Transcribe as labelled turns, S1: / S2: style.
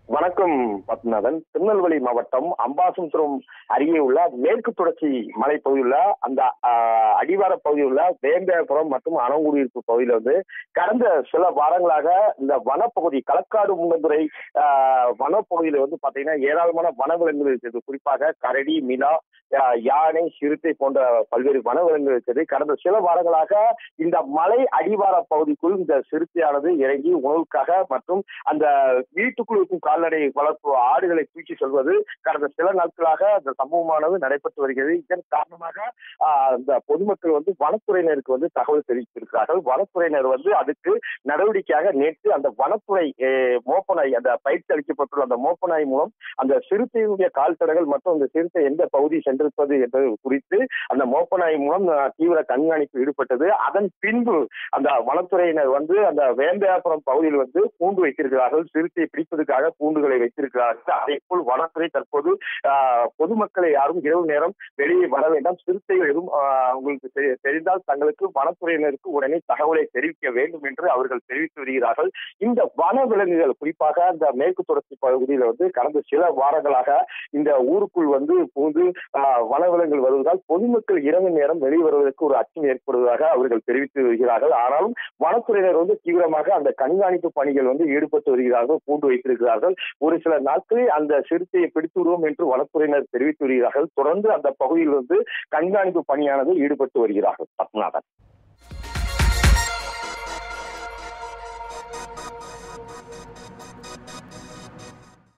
S1: வணக்கம் பத்மநாதன் திருநெல்வேலி மாவட்டம் அம்பாசமுத்திரம் அருகே உள்ள மேற்கு தொடர்ச்சி மலைப்பகுதியில் உள்ள அந்த ஆஹ், அடிவார பகுதியில் உள்ள வேம்பேபுரம் மற்றும் அணங்குடியிருப்பு பகுதியில் வந்து கடந்த சில வாரங்களாக இந்த வனப்பகுதி களக்காடு முன்னதுரை ஆஹ், வனப்பகுதியில் வந்து பாத்தீங்கன்னா ஏராளமான வனவிலங்குகள் இருக்குது குறிப்பாக கரடி மிலா ஆஹ், யானை சிறுத்தை போன்ற பல்வேறு வனவிலங்குகள் இருக்குது கடந்த சில வாரங்களாக இந்த மலை அடிவார பகுதிக்குள் இந்த சிறுத்தையானது இறங்கி உணவுக்காக மற்றும் அந்த வீட்டுக்குள் இருக்கும் கால்நடை வளர்ப்பு ஆடுகளை தூக்கி செல்வது கடந்த சில நாட்களாக அந்த சம்பவமானது நடைபெற்று வருகிறது இதன் காரணமாக ஆஹ், இந்த பொதுமக்கள் வந்து வனத்துறையினருக்கு வந்து தகவல் தெரிவித்திருக்கிறார்கள் வனத்துறையினர் வந்து அதுக்கு நடவடிக்கையாக நேற்று அந்த வனத்துறை அஹ், மோப்பநாய் அந்த பயிற்சி அளிக்கப்பட்டுள்ள அந்த மோப்பநாய் மூலம் அந்த சிறுத்தையினுடைய கால் தடங்கள் மற்றும் அந்த சிறுத்தை எந்த பகுதி சென்றிருப்பது என்பது குறித்து அந்த மோப்பநாய் மூலம் அஹ், தீவிர கண்காணிப்பு ஈடுபட்டது அதன் பின்பு அந்த வனத்துறையினர் வந்து அந்த வேந்தையாபுரம் பகுதியில் வந்து கூண்டு வைத்திருக்கிறார்கள் சிறுத்தையை பிடிப்பதற்காக கூண்டுகளை வைத்திருக்கிறார்கள் அதே போல் வனத்துறை தற்போது ஆஹ், பொதுமக்களை யாரும் இரவு நேரம் வெளியே வர வேண்டாம் சிறுத்தைகள் எதுவும் ஆஹ், உங்களுக்கு தெரி- தெரிந்தால் தங்களுக்கு வனத்துறையினருக்கு உடனே தகவலை தெரிவிக்க வேண்டும் என்று அவர்கள் தெரிவித்து வருகிறார்கள் இந்த வன விலங்குகள் குறிப்பாக அந்த மேற்கு தொடர்ச்சி பகுதியில் வந்து கடந்த சில வாரங்களாக இந்த ஊருக்குள் வந்து புகுந்து ஆஹ், வனவிலங்குகள் வருவதால் பொதுமக்கள் இரவு நேரம் வெளியே வருவதற்கு ஒரு அச்சம் ஏற்படுவதாக அவர்கள் தெரிவித்து வருகிறார்கள் ஆனாலும் வனத்துறையினர் வந்து தீவிரமாக அந்த கண்காணிப்பு பணிகள் வந்து ஈடுபட்டு வருகிறார்கள் கூண்டு வைத்திருக்கிறார்கள் ஒரு சில நாட்களில் அந்த சிறுத்தையை பிடித்து விடுவோம் என்று வனத்துறையினர் தெரிவித்து வருகிறார்கள் தொடர்ந்து அந்த பகுதியில் வந்து கண்காணிப்பு பணியானது ஈடுபட்டு வருகிறார்கள் பத்மநாதன்